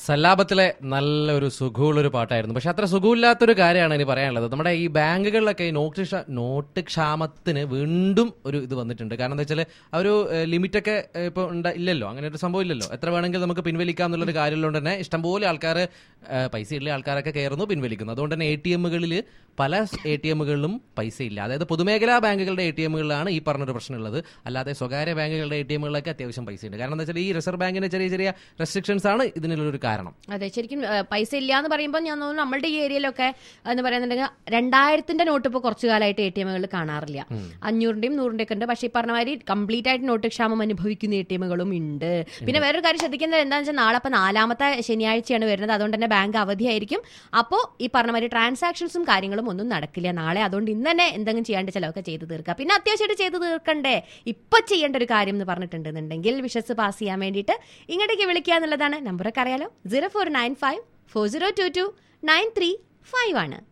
സല്ലാപത്തിലെ നല്ലൊരു സുഖമുള്ളൊരു പാട്ടായിരുന്നു പക്ഷെ അത്ര സുഖമില്ലാത്തൊരു കാര്യമാണ് ഇനി പറയാനുള്ളത് നമ്മുടെ ഈ ബാങ്കുകളിലൊക്കെ ഈ നോട്ട് ക്ഷ- നോട്ട് ക്ഷാമത്തിന് വീണ്ടും ഒരു ഇത് വന്നിട്ടുണ്ട് കാരണം എന്താ വെച്ചാൽ ആ ഒരു ലിമിറ്റൊക്കെ ഇപ്പോൾ ഉണ്ട ഇല്ലല്ലോ അങ്ങനെ ഒരു സംഭവം ഇല്ലല്ലോ എത്ര വേണമെങ്കിൽ നമുക്ക് പിൻവലിക്കാം എന്നുള്ളൊരു കാര്യമുള്ളതുകൊണ്ട് തന്നെ ഇഷ്ടംപോലെ ആൾക്കാർ പൈസ ഉള്ള ആൾക്കാരൊക്കെ കയറുന്നു പിൻവലിക്കുന്നു അതുകൊണ്ട് തന്നെ എ ടി എമ്മുകളിൽ പല എ ടി എമ്മുകളിലും പൈസ ഇല്ല അതായത് പൊതുമേഖലാ ബാങ്കുകളുടെ എ ടി എമ്മുകളിലാണ് ഈ പറഞ്ഞൊരു പ്രശ്നമുള്ളത് അല്ലാതെ സ്വകാര്യ ബാങ്കുകളുടെ എ ടി എമ്മുകളിലൊക്കെ അത്യാവശ്യം പൈസ ഉണ്ട് കാരണം എന്താ വെച്ചാൽ ഈ റിസർവ് ബാങ്കിന്റെ ചെറിയ ചെറിയ റെസ്ട്രിക്ഷൻസ് ആണ് ഇതിനുള്ളൊരു കാരണം അതെ ശരിക്കും ഏഹ്, പൈസ ഇല്ല എന്ന് പറയുമ്പോൾ ഞാൻ തോന്നുന്നു നമ്മളുടെ ഈ ഏരിയയിലൊക്കെ എന്ന് പറയുന്നുണ്ടെങ്കിൽ രണ്ടായിരത്തിന്റെ നോട്ട് ഇപ്പോൾ കുറച്ചു കാലമായിട്ട് എ ടി എമ്മുകളിൽ കാണാറില്ല അഞ്ഞൂറിന്റെയും നൂറിന്റെ ഒക്കെ ഉണ്ട് പക്ഷേ ഈ പറഞ്ഞ മാതിരി കംപ്ലീറ്റ് ആയിട്ട് നോട്ട് ക്ഷാമം അനുഭവിക്കുന്ന എ ടി എമ്മുകളും ഉണ്ട് പിന്നെ വേറൊരു കാര്യം ശ്രദ്ധിക്കുന്നത് എന്താണെന്ന് വെച്ചാൽ നാളെ ഇപ്പം നാലാമത്തെ ശനിയാഴ്ചയാണ് വരുന്നത് അതുകൊണ്ട് തന്നെ ബാങ്ക് അവധിയായിരിക്കും അപ്പോൾ ഈ പറഞ്ഞ മാതിരി ട്രാൻസാക്ഷൻസും കാര്യങ്ങളും ഒന്നും നടക്കില്ല നാളെ അതുകൊണ്ട് ഇന്ന് തന്നെ എന്തെങ്കിലും ചെയ്യാണ്ട് ചിലവൊക്കെ ചെയ്ത് തീർക്കുക പിന്നെ അത്യാവശ്യമായിട്ട് ചെയ്ത് തീർക്കണ്ടേ ഇപ്പൊ ചെയ്യേണ്ട ഒരു കാര്യം എന്ന് പറഞ്ഞിട്ടുണ്ടെന്നുണ്ടെങ്കിൽ വിഷസ് പാസ് ചെയ്യാൻ വേണ്ടിയിട്ട് ഇങ്ങോട്ടേക്ക് വിളിക്കുക എന്നുള്ളതാണ് നമ്പറൊക്കെ അറിയാലോ zero four nine five four zero two two nine three five ആണ്